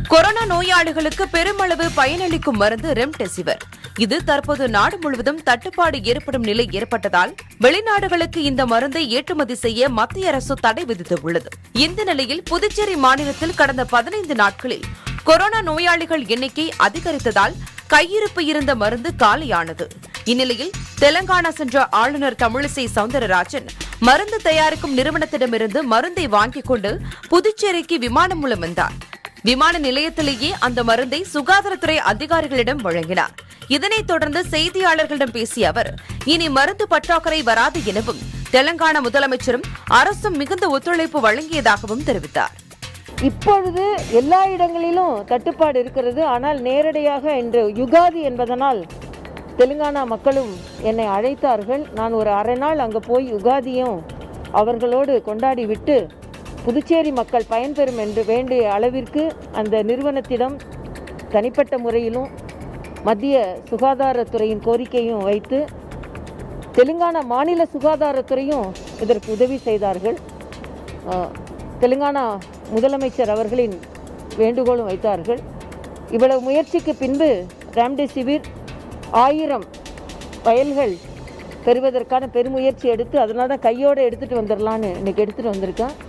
corona நோயாளிகளுக்கு பெருமளவு பயனளிக்கும் மருந்து ரெம்டெசிவிர் இது தற்போது நாடு முழுவதும் தட்டுப்பாடு ஏற்படும் நிலை ஏற்பட்டதால் வெளிநாடுகளுக்கு இந்த மருந்தை ஏற்றுமதி செய்ய மத்திய அரசு தடை விதித்துள்ளது இந்த நிலையில் புதுச்சேரி மாநிலத்தில் கடந்த பதினைந்து நாட்களில் கொரோனா நோயாளிகள் எண்ணிக்கை அதிகரித்ததால் கையிருப்பு இருந்த மருந்து காலியானது இந்நிலையில் தெலங்கானா சென்ற ஆளுநர் தமிழிசை சவுந்தரராஜன் மருந்து தயாரிக்கும் நிறுவனத்திடமிருந்து மருந்தை வாங்கிக் கொண்டு புதுச்சேரிக்கு விமானம் மூலம் வந்தார் விமான நிலையத்திலேயே அந்த மருந்தை சுகாதாரத்துறை அதிகாரிகளிடம் வழங்கினார் இதனைத் தொடர்ந்து செய்தியாளர்களிடம் பேசிய அவர் இனி மருந்து பற்றாக்குறை வராது எனவும் தெலங்கானா முதலமைச்சரும் அரசும் மிகுந்த ஒத்துழைப்பு வழங்கியதாகவும் தெரிவித்தார் இப்பொழுது எல்லா இடங்களிலும் தட்டுப்பாடு இருக்கிறது ஆனால் நேரடியாக இன்று யுகாதி என்பதனால் தெலுங்கானா மக்களும் என்னை அழைத்தார்கள் நான் ஒரு அரை நாள் அங்கே போய் யுகாதியும் அவர்களோடு கொண்டாடி விட்டு புதுச்சேரி மக்கள் பயன்பெறும் என்று வேண்டிய அளவிற்கு அந்த நிறுவனத்திடம் தனிப்பட்ட முறையிலும் மத்திய சுகாதாரத்துறையின் கோரிக்கையும் வைத்து தெலுங்கானா மாநில சுகாதாரத்துறையும் இதற்கு உதவி செய்தார்கள் அஹ், தெலுங்கானா முதலமைச்சர் அவர்களின் வேண்டுகோளும் வைத்தார்கள் இவ்வளவு முயற்சிக்கு பின்பு ராம்டெசிவிர் ஆயிரம் வயல்கள் பெறுவதற்கான பெருமுயற்சி எடுத்து அதனால தான் கையோடு எடுத்துகிட்டு வந்துடலான்னு இன்னைக்கு எடுத்துகிட்டு வந்திருக்கேன்